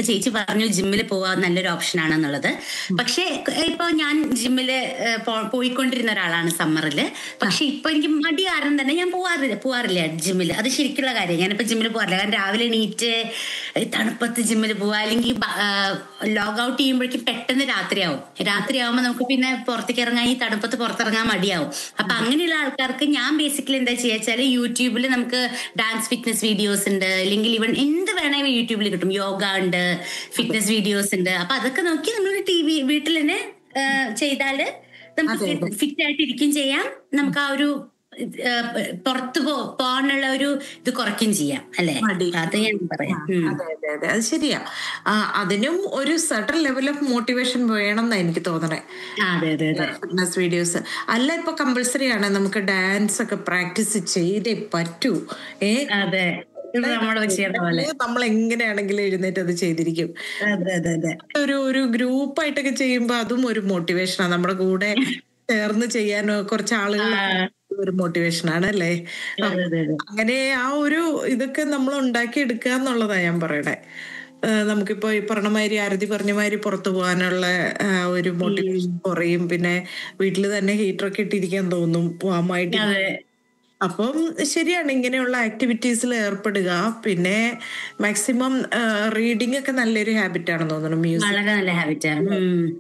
ചേച്ചി പറഞ്ഞു ജിമ്മിൽ പോവാൻ നല്ലൊരു ഓപ്ഷൻ ആണെന്നുള്ളത് പക്ഷെ ഇപ്പൊ ഞാൻ ജിമ്മില് ഏഹ്, പോ- പോയിക്കൊണ്ടിരുന്ന ഒരാളാണ് സമ്മറില് പക്ഷെ ഇപ്പൊ എനിക്ക് മടി കാരണം തന്നെ ഞാൻ പോവാറില്ല പോവാറില്ല ജിമ്മിൽ അത് ശരിക്കുള്ള കാര്യം ഞാനിപ്പോ ജിമ്മിൽ പോകാറില്ല കാരണം രാവിലെ എണീറ്റ് തണുപ്പത്ത് ജിമ്മിൽ പോവാ അല്ലെങ്കിൽ ലോഗ് ഔട്ട് ചെയ്യുമ്പോഴേക്കും പെട്ടെന്ന് രാത്രിയാവും രാത്രിയാവുമ്പോൾ നമുക്ക് പിന്നെ പുറത്തേക്ക് ഇറങ്ങാൻ ഈ തണുപ്പത്ത് പുറത്തിറങ്ങാൻ മടിയാവും അപ്പൊ അങ്ങനെയുള്ള ആൾക്കാർക്ക് ഞാൻ ബേസിക്കലി എന്താ ചെയ്യുക വെച്ചാല് യൂട്യൂബിൽ നമുക്ക് ഡാൻസ് ഫിറ്റ്നസ് വീഡിയോസ് ഉണ്ട് അല്ലെങ്കിൽ ഇവൺ എന്ത് വേണമെങ്കിലും യൂട്യൂബിൽ കിട്ടും യോഗ ഉണ്ട് ഫിറ്റ്നസ് വീഡിയോസ് ഉണ്ട് അപ്പൊ അതൊക്കെ നോക്കി നമ്മൾ ടി വി വീട്ടിൽ തന്നെ ആ, ചെയ്താല് നമുക്ക് ഫിറ്റ് ആയിട്ട് ഇരിക്കും ചെയ്യാം നമുക്ക് ആ ഒരു ആ, പുറത്ത് പോ പോകാനുള്ള ഒരു ഇത് കുറയ്ക്കും ചെയ്യാം അല്ലെ മടി. അത് ഞാൻ പറയാം ഉം. അതെ അതെ അതെ അത് ശരിയാ ആ, അതിനും ഒരു സർട്ടൺ ലെവൽ ഓഫ് മോട്ടിവേഷൻ വേണം എന്നാ എനിക്ക് തോന്നണേ ആ, അതെ അതെ അതെ ഫിറ്റ്നസ് വീഡിയോസ് അല്ല ഇപ്പൊ കമ്പൽസറി ആണ് നമുക്ക് ഡാൻസ് ഒക്കെ പ്രാക്ടീസ് ചെയ്തേ പറ്റൂ ഏ അതെ ഇത് നമ്മൾ ചെയ്യണ പോലെ നമ്മൾ എങ്ങനെയാണെങ്കിലും എഴുന്നേറ്റ് അത് ചെയ്തിരിക്കും അതെ അതെ അതെ ഒരു ഒരു ഗ്രൂപ്പായിട്ടൊക്കെ ചെയ്യുമ്പോ അതും ഒരു മോട്ടിവേഷനാണ് നമ്മുടെ കൂടെ ചേർന്ന് ചെയ്യാൻ കുറച്ച് ആളുകൾ ഒരു മോട്ടിവേഷനാണ് അല്ലേ അതെ അതെ അതെ അങ്ങനെ ആ ഒരു ഇതൊക്കെ നമ്മൾ ഉണ്ടാക്കി എടുക്കുക എന്നുള്ളതാ ഞാൻ പറയണേ ആ, നമുക്കിപ്പോ ഈ പറഞ്ഞ മാതിരി ആരതി പറഞ്ഞ മാതിരി പുറത്തു പോകാനുള്ള ആ, ഒരു മോട്ടിവേഷൻ കുറയും പിന്നെ വീട്ടിൽ തന്നെ ഹീറ്ററൊക്കെ ഇട്ടിരിക്കാൻ തോന്നും വാമായിട്ട് അതെ അപ്പം ശരിയാണ് ഇങ്ങനെയുള്ള ആക്ടിവിറ്റീസിൽ ഏർപ്പെടുക പിന്നെ മാക്സിമം റീഡിംഗ് ഒക്കെ നല്ലൊരു ഹാബിറ്റ് ആണെന്ന് തോന്നുന്നു മ്യൂസിക് വളരെ നല്ല ഹാബിറ്റാണ്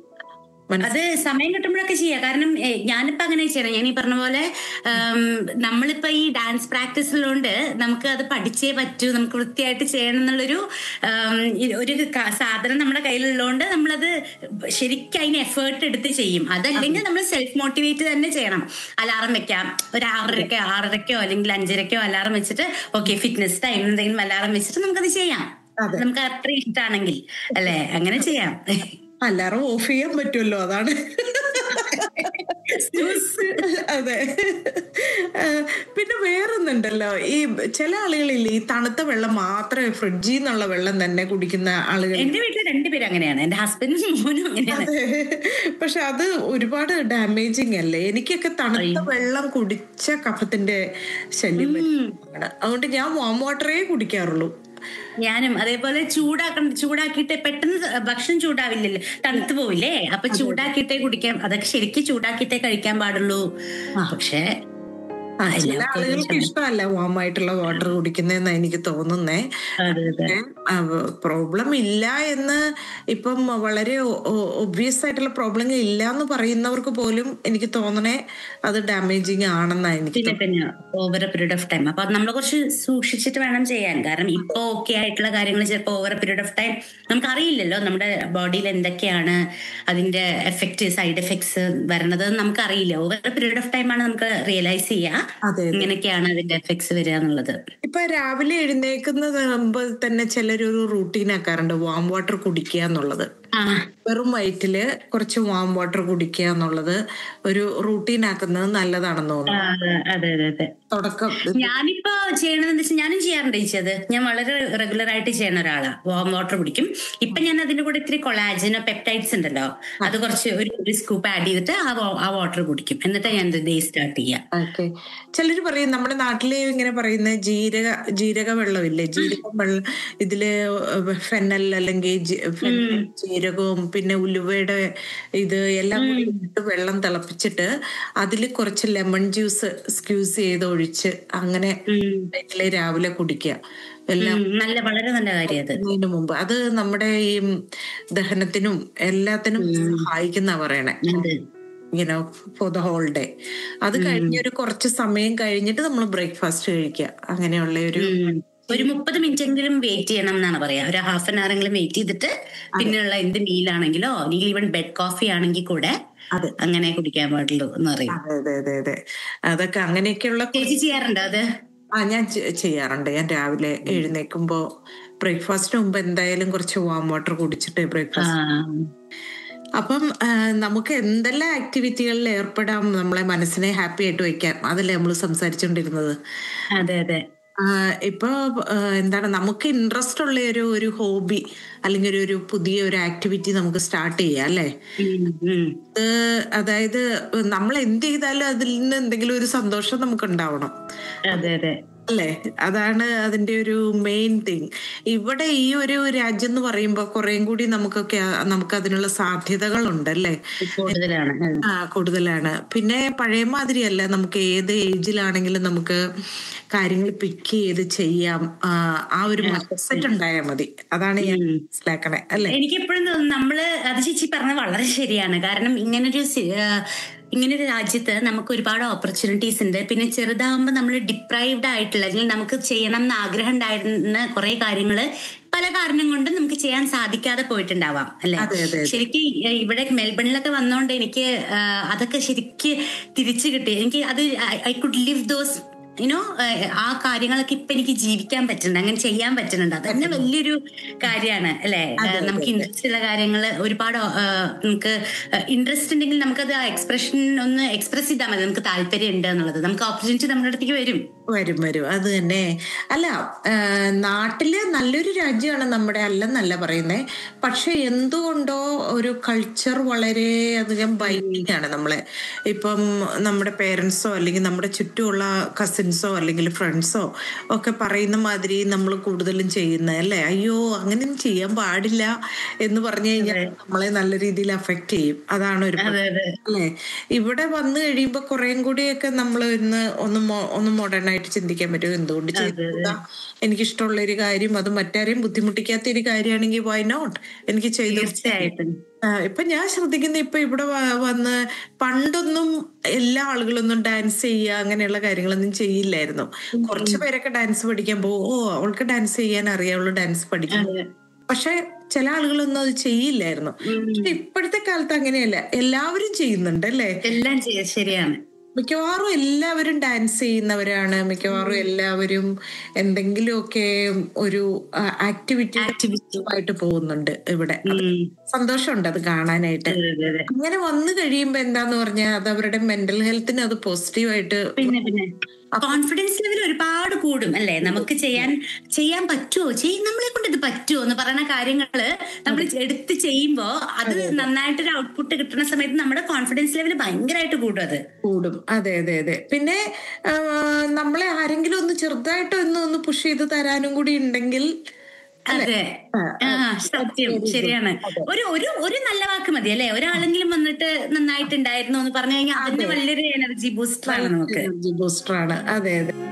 അത് സമയം കിട്ടുമ്പോഴൊക്കെ ചെയ്യാം കാരണം ഏ, ഞാനിപ്പോ അങ്ങനെ ചെയ്യണം ഞാൻ ഈ പറഞ്ഞ പോലെ ഉം, നമ്മളിപ്പോ ഈ ഡാൻസ് പ്രാക്ടീസിലുണ്ട് നമുക്ക് അത് പഠിച്ചേ പറ്റൂ നമുക്ക് വൃത്തിയായിട്ട് ചെയ്യണം എന്നുള്ളൊരു ഉം, ഈ ഒരു ക- സാധനം നമ്മുടെ കയ്യിലുള്ളതുകൊണ്ട് നമ്മളത് ശരിക്കും അതിന് എഫേർട്ട് എടുത്ത് ചെയ്യും അതല്ലെങ്കിൽ നമ്മൾ സെൽഫ് മോട്ടിവേറ്റ് തന്നെ ചെയ്യണം അലാറം വെക്കാം ഒരു ആറരക്കോ ആറരക്കോ അല്ലെങ്കിൽ അഞ്ചരക്കോ അലാറം വെച്ചിട്ട് ഓക്കെ ഫിറ്റ്നസ് ടൈം എന്തെങ്കിലും അലാറം വെച്ചിട്ട് നമുക്കത് ചെയ്യാം നമുക്ക് അത്ര ഇഷ്ടമാണെങ്കിൽ അല്ലെ അങ്ങനെ ചെയ്യാം അല്ലാറും ഓഫ് ചെയ്യാൻ പറ്റുമല്ലോ അതാണ് അതെ ആ, പിന്നെ വേറൊന്നുണ്ടല്ലോ ഈ ചില ആളുകളില്ലേ ഈ തണുത്ത വെള്ളം മാത്രമേ ഫ്രിഡ്ജിൽ നിന്നുള്ള വെള്ളം തന്നെ കുടിക്കുന്ന ആളുകൾ എന്റെ വീട്ടിൽ രണ്ടുപേരും അങ്ങനെയാണ് എന്റെ ഹസ്ബൻഡും മോനും അങ്ങനെയാണ് അതെ പക്ഷെ അത് ഒരുപാട് ഡാമേജിങ് അല്ലേ എനിക്കൊക്കെ തണുത്ത വെള്ളം കുടിച്ച കഫത്തിന്റെ ശല്യം വരുന്നതാണ്. അതുകൊണ്ട് ഞാൻ വാം വാട്ടറേ കുടിക്കാറുള്ളൂ ഞാനും അതേപോലെ ചൂടാക്കണം ചൂടാക്കിയിട്ട് പെട്ടെന്ന് ഭക്ഷണം ചൂടാവില്ലല്ലോ തണുത്തു പോവില്ലേ അപ്പൊ ചൂടാക്കിയിട്ടേ കുടിക്കാൻ അതൊക്കെ ശരിക്കും ചൂടാക്കിയിട്ടേ കഴിക്കാൻ പാടുള്ളൂ പക്ഷെ ആ, ചില ആളുകൾക്ക് ഇഷ്ടമല്ല വാം ആയിട്ടുള്ള വാട്ടർ കുടിക്കുന്നതെന്നാ എനിക്ക് തോന്നുന്നേ അതെ അതെ പ്രോബ്ലം ഇല്ല എന്ന് ഇപ്പം വളരെ ഒബ്വിയസ് ആയിട്ടുള്ള പ്രോബ്ലം ഇല്ല എന്ന് പറയുന്നവർക്ക് പോലും എനിക്ക് തോന്നണേ അത് ഡാമേജിങ് ആണെന്നാ എനിക്ക് പിന്നെ പിന്നെ over a period of time അപ്പൊ അത് നമ്മൾ കുറച്ച് സൂക്ഷിച്ചിട്ട് വേണം ചെയ്യാൻ കാരണം ഇപ്പൊ ഓക്കെ ആയിട്ടുള്ള കാര്യങ്ങൾ ചിലപ്പോൾ over a period of time നമുക്ക് അറിയില്ലല്ലോ നമ്മുടെ ബോഡിയിൽ എന്തൊക്കെയാണ് അതിന്റെ എഫക്റ്റ് സൈഡ് എഫക്ട്സ് വരണത് നമുക്ക് അറിയില്ല over a period of time ആണ് നമുക്ക് റിയലൈസ് ചെയ്യുക അതെ ഇങ്ങനെയൊക്കെയാണ് അതിന്റെ എഫക്ട്സ് വരിക എന്നുള്ളത് ഇപ്പൊ രാവിലെ എഴുന്നേക്കുന്നത് മുമ്പ് തന്നെ ചിലരൊരു റൂട്ടീൻ ആക്കാറുണ്ട് വാം വാട്ടർ കുടിക്കുക എന്നുള്ളത് ആ വെറും വയറ്റില് കുറച്ച് വാം വാട്ടർ കുടിക്കുക എന്നുള്ളത് ഒരു റൂട്ടീൻ ആക്കുന്നത് നല്ലതാണെന്ന് ആ, തോന്നുന്നു അതെ അതെ അതെ അതെ തുടക്കം ഞാനിപ്പോ ചെയ്യണതെന്ന് വെച്ചാൽ ഞാനും ചെയ്യാറുണ്ട് ചേച്ചത് ഞാൻ വളരെ റെഗുലർ ആയിട്ട് ചെയ്യുന്ന ഒരാളാ വാം വാട്ടർ കുടിക്കും ഇപ്പൊ ഞാൻ അതിന്റെ കൂടെ ഇത്തിരി കൊളാജിനോ പെപ്റ്റൈഡ്സ് ഉണ്ടല്ലോ അത് കുറച്ച് ഒരു ഒരു സ്കൂപ്പ് ആഡ് ചെയ്തിട്ട് ആ wa- ആ വാട്ടർ കുടിക്കും എന്നിട്ട് ഞാൻ ഡേ സ്റ്റാർട്ട് ചെയ്യാം ഓക്കെ ചിലര് പറയും നമ്മുടെ നാട്ടില് ഇങ്ങനെ പറയുന്ന ജീരക ജീരക വെള്ളമില്ലേ ജീരകം വെള്ളം ഇതില് ഫെനൽ അല്ലെങ്കിൽ ജി- ഫെനൽ, ജീരകവും പിന്നെ ഉലുവയുടെ ഇത് എല്ലാം കൂടി ഇട്ട് വെള്ളം തിളപ്പിച്ചിട്ട് അതിൽ കുറച്ച് ലെമൺ ജ്യൂസ് സ്ക്യൂസ് ചെയ്ത് ഒഴിച്ച് അങ്ങനെ ഇതില് രാവിലെ കുടിക്കുക എല്ലാം ഉം, നല്ല വളരെ നല്ല കാര്യം അത് ഇതിനു മുമ്പ് അത് നമ്മുടെ ഈ ദഹനത്തിനും എല്ലാത്തിനും സഹായിക്കുന്ന പറയണേ അതെ. You know for the whole day അത് കഴിഞ്ഞ് ഒരു കുറച്ച് സമയം കഴിഞ്ഞിട്ട് നമ്മൾ ബ്രേക്ക്ഫാസ്റ്റ് കഴിക്കുക അങ്ങനെയുള്ള ഒരു ഉം. ഒരു മുപ്പത് മിനിറ്റ് എങ്കിലും വെയിറ്റ് ചെയ്യണം എന്നാണ് പറയാ ഒരു ഹാഫ് ആൻ അവർ എങ്കിലും വെയിറ്റ് ചെയ്തിട്ട് പിന്നെയുള്ള എന്ത് മീലാണെങ്കിലോ അല്ലെങ്കിൽ ഈവൻ ബെഡ് കോഫി ആണെങ്കിൽ കൂടെ അതെ. അങ്ങനെ കുടിക്കാൻ പാടുള്ളൂ എന്ന് പറയും അതെ അതെ അതെ അതെ അതൊക്കെ അങ്ങനെയൊക്കെയുള്ള ചേച്ചി ചെയ്യാറുണ്ടോ അത് ആ ഞാൻ ചെ- ചെയ്യാറുണ്ട് ഞാൻ രാവിലെ എഴുന്നേക്കുമ്പോ ബ്രേക്ക്ഫാസ്റ്റിന് മുമ്പ് എന്തായാലും കുറച്ച് വാം വാട്ടർ കുടിച്ചിട്ട് ആ ബ്രേക്ക്ഫാസ്റ്റ് അപ്പം ആ, നമുക്ക് എന്തെല്ലാം ആക്ടിവിറ്റികളിൽ ഏർപ്പെടാം നമ്മളെ മനസ്സിനെ ഹാപ്പി ആയിട്ട് വെക്കാൻ അതല്ലേ നമ്മൾ സംസാരിച്ചുകൊണ്ടിരുന്നത് അതെ അതെ ആ, ഇപ്പൊ ആ, എന്താണ് നമുക്ക് ഇൻട്രസ്റ്റ് ഉള്ള ഒരു ഒരു ഹോബി അല്ലെങ്കിൽ ഒരു ഒരു പുതിയ ഒരു ആക്ടിവിറ്റി നമുക്ക് സ്റ്റാർട്ട് ചെയ്യാം അല്ലേ ഉം, ഉം. അത് അതായത് നമ്മൾ എന്ത് ചെയ്താലും അതിൽ നിന്ന് എന്തെങ്കിലും ഒരു സന്തോഷം നമുക്ക് ഉണ്ടാവണം അതെ അതെ അല്ലേ അതാണ് അതിന്റെ ഒരു മെയിൻ തിങ് ഇവിടെ ഈ ഒരു രാജ്യം എന്ന് പറയുമ്പോൾ കുറേം കൂടി നമുക്കൊക്കെ ആ- നമുക്ക് അതിനുള്ള സാധ്യതകളുണ്ട് അല്ലേ കൂടുതലാണ് ഉം. ആ കൂടുതലാണ് പിന്നെ പഴയ മാതിരിയല്ല നമുക്ക് ഏത് ഏജിലാണെങ്കിലും നമുക്ക് കാര്യങ്ങൾ പിക്ക് ചെയ്ത് ചെയ്യാം ആ, ആ ഒരു മൈൻഡ് സെറ്റ് ഉണ്ടായാൽ മതി അതാണ് ഞാൻ മനസ്സിലാക്കണേ അല്ലേ എനിക്ക് എപ്പോഴും തോന്നുന്നു നമ്മള് അത് ചേച്ചി പറഞ്ഞത് വളരെ ശരിയാണ് കാരണം ഇങ്ങനൊരു സി- ആ, ഇങ്ങനൊരു രാജ്യത്ത് നമുക്ക് ഒരുപാട് ഓപ്പർച്യൂണിറ്റീസ് ഉണ്ട് പിന്നെ ചെറുതാകുമ്പോൾ നമ്മൾ ഡിപ്രൈവ്ഡ് ആയിട്ടുള്ള അല്ലെങ്കിൽ നമുക്ക് ചെയ്യണം എന്ന് ആഗ്രഹം ഉണ്ടായിരുന്ന കുറെ കാര്യങ്ങള് പല കാരണം കൊണ്ട് നമുക്ക് ചെയ്യാൻ സാധിക്കാതെ പോയിട്ടുണ്ടാവാം അല്ലെ അതെ, അതെ, അതെ. ശരിക്കും ഈ- ഇവിടെ മെൽബണിലൊക്കെ വന്നോണ്ട് എനിക്ക് ആ, അതൊക്കെ ശരിക്ക് തിരിച്ചു കിട്ടി എനിക്ക് അത് I could live those you know ആ കാര്യങ്ങളൊക്കെ ഇപ്പൊ എനിക്ക് ജീവിക്കാൻ പറ്റുന്നുണ്ട് അങ്ങനെ ചെയ്യാൻ പറ്റുന്നുണ്ട് അത് തന്നെ വലിയൊരു കാര്യമാണ് അല്ലെ നമുക്ക് ഇൻട്രസ്റ്റ് ഉള്ള കാര്യങ്ങൾ ഒരുപാട് ആ, നമുക്ക് ഇൻട്രസ്റ്റ് ഉണ്ടെങ്കിൽ നമുക്കത് ആ എക്സ്പ്രഷൻ ഒന്ന് എക്സ്പ്രസ് ചെയ്താൽ മതി നമുക്ക് താല്പര്യം ഉണ്ട് എന്നുള്ളത് നമുക്ക് ഓപ്പർച്യൂണിറ്റി നമ്മുടെ അടുത്തേക്ക് വരും വരും വരും അത് തന്നെ അല്ല ആ, നാട്ടില് നല്ലൊരു രാജ്യമാണ് നമ്മുടെ അല്ലെന്നല്ല പറയുന്നേ പക്ഷെ എന്തുകൊണ്ടോ ഒരു കൾച്ചർ വളരെ അധികം ബൈൻഡിങ് ആണ് നമ്മളെ ഇപ്പം നമ്മുടെ പേരൻസോ അല്ലെങ്കിൽ നമ്മുടെ ചുറ്റുമുള്ള കസിൻസോ അല്ലെങ്കിൽ ഫ്രണ്ട്സോ ഒക്കെ പറയുന്ന മാതിരി നമ്മൾ കൂടുതലും ചെയ്യുന്നത് അല്ലേ അയ്യോ അങ്ങനെയൊന്നും ചെയ്യാൻ പാടില്ല എന്ന് പറഞ്ഞു കഴിഞ്ഞാൽ നമ്മളെ നല്ല രീതിയിൽ അഫക്റ്റ് ചെയ്യും അതാണ് ഒരു അതെ അതെ അല്ലേ ഇവിടെ വന്നു കഴിയുമ്പോ കുറേം കൂടിയൊക്കെ നമ്മൾ ഇന്ന് ഒന്ന് മോ- ഒന്ന് മോഡേൺ ആയിട്ട് ചിന്തിക്കാൻ പറ്റും എന്തുകൊണ്ട് ചെയ്തുകൂടാ എനിക്കിഷ്ടമുള്ള ഒരു കാര്യം അത് മറ്റാരെയും ബുദ്ധിമുട്ടിക്കാത്ത ഒരു കാര്യമാണെങ്കിൽ വൈ നോട്ട് എനിക്ക് ചെയ്തു തീർച്ചയായിട്ടും ആ, ഇപ്പൊ ഞാൻ ശ്രദ്ധിക്കുന്ന ഇപ്പൊ ഇവിടെ വ- വന്ന് പണ്ടൊന്നും എല്ലാ ആളുകളൊന്നും ഡാൻസ് ചെയ്യുക അങ്ങനെയുള്ള കാര്യങ്ങളൊന്നും ചെയ്യില്ലായിരുന്നു കുറച്ചു പേരൊക്കെ ഡാൻസ് പഠിക്കാൻ പോകും ഓ അവൾക്ക് ഡാൻസ് ചെയ്യാൻ അറിയാം അവള് ഡാൻസ് പഠിക്കും അതെ. പക്ഷെ ചില ആളുകളൊന്നും അത് ചെയ്യില്ലായിരുന്നു പക്ഷെ ഇപ്പോഴത്തെ കാലത്ത് അങ്ങനെയല്ല എല്ലാവരും ചെയ്യുന്നുണ്ട് അല്ലേ എല്ലാം ചെയ്യ- ശരിയാണ് മിക്കവാറും എല്ലാവരും ഡാൻസ് ചെയ്യുന്നവരാണ് മിക്കവാറും എല്ലാവരും എന്തെങ്കിലുമൊക്കെ ഒരു ആക്ടിവിറ്റി ആയിട്ട് പോകുന്നുണ്ട് ഇവിടെ അത് ഉം. സന്തോഷമുണ്ട് അത് കാണാനായിട്ട് അതെ, അതെ, അതെ. അങ്ങനെ വന്നു കഴിയുമ്പോ എന്താന്ന് പറഞ്ഞാൽ അത് അവരുടെ മെന്റൽ ഹെൽത്തിന് അത് പോസിറ്റീവായിട്ട് പിന്നെ പിന്നെ കോൺഫിഡൻസ് ലെവൽ ഒരുപാട് കൂടും അല്ലേ നമുക്ക് ചെയ്യാൻ ചെയ്യാൻ പറ്റുമോ ചെയ് നമ്മളെ കൊണ്ട് ഇത് പറ്റുമോ എന്ന് പറയുന്ന കാര്യങ്ങള് നമ്മൾ എടുത്ത് ചെയ്യുമ്പോ അത് നന്നായിട്ടൊരു ഔട്ട്പുട്ട് കിട്ടുന്ന സമയത്ത് നമ്മുടെ കോൺഫിഡൻസ് ലെവൽ ഭയങ്കരമായിട്ട് കൂടും അത് കൂടും അതെ അതെ അതെ പിന്നെ ആ, നമ്മളെ ആരെങ്കിലും ഒന്ന് ചെറുതായിട്ട് ഒന്ന് ഒന്ന് പുഷ് ചെയ്ത് തരാനും കൂടി ഉണ്ടെങ്കിൽ അതെ ആ സത്യം ശരിയാണ് ഒരു ഒരു ഒരു നല്ല വാക്ക് മതി അല്ലെ ഒരാളെങ്കിലും വന്നിട്ട് നന്നായിട്ടുണ്ടായിരുന്നു എന്ന് പറഞ്ഞു കഴിഞ്ഞാൽ അതിന് വലിയൊരു എനർജി ബൂസ്റ്റർ ആണ് നമുക്ക് ബൂസ്റ്റർ ആണ് അതെ അതെ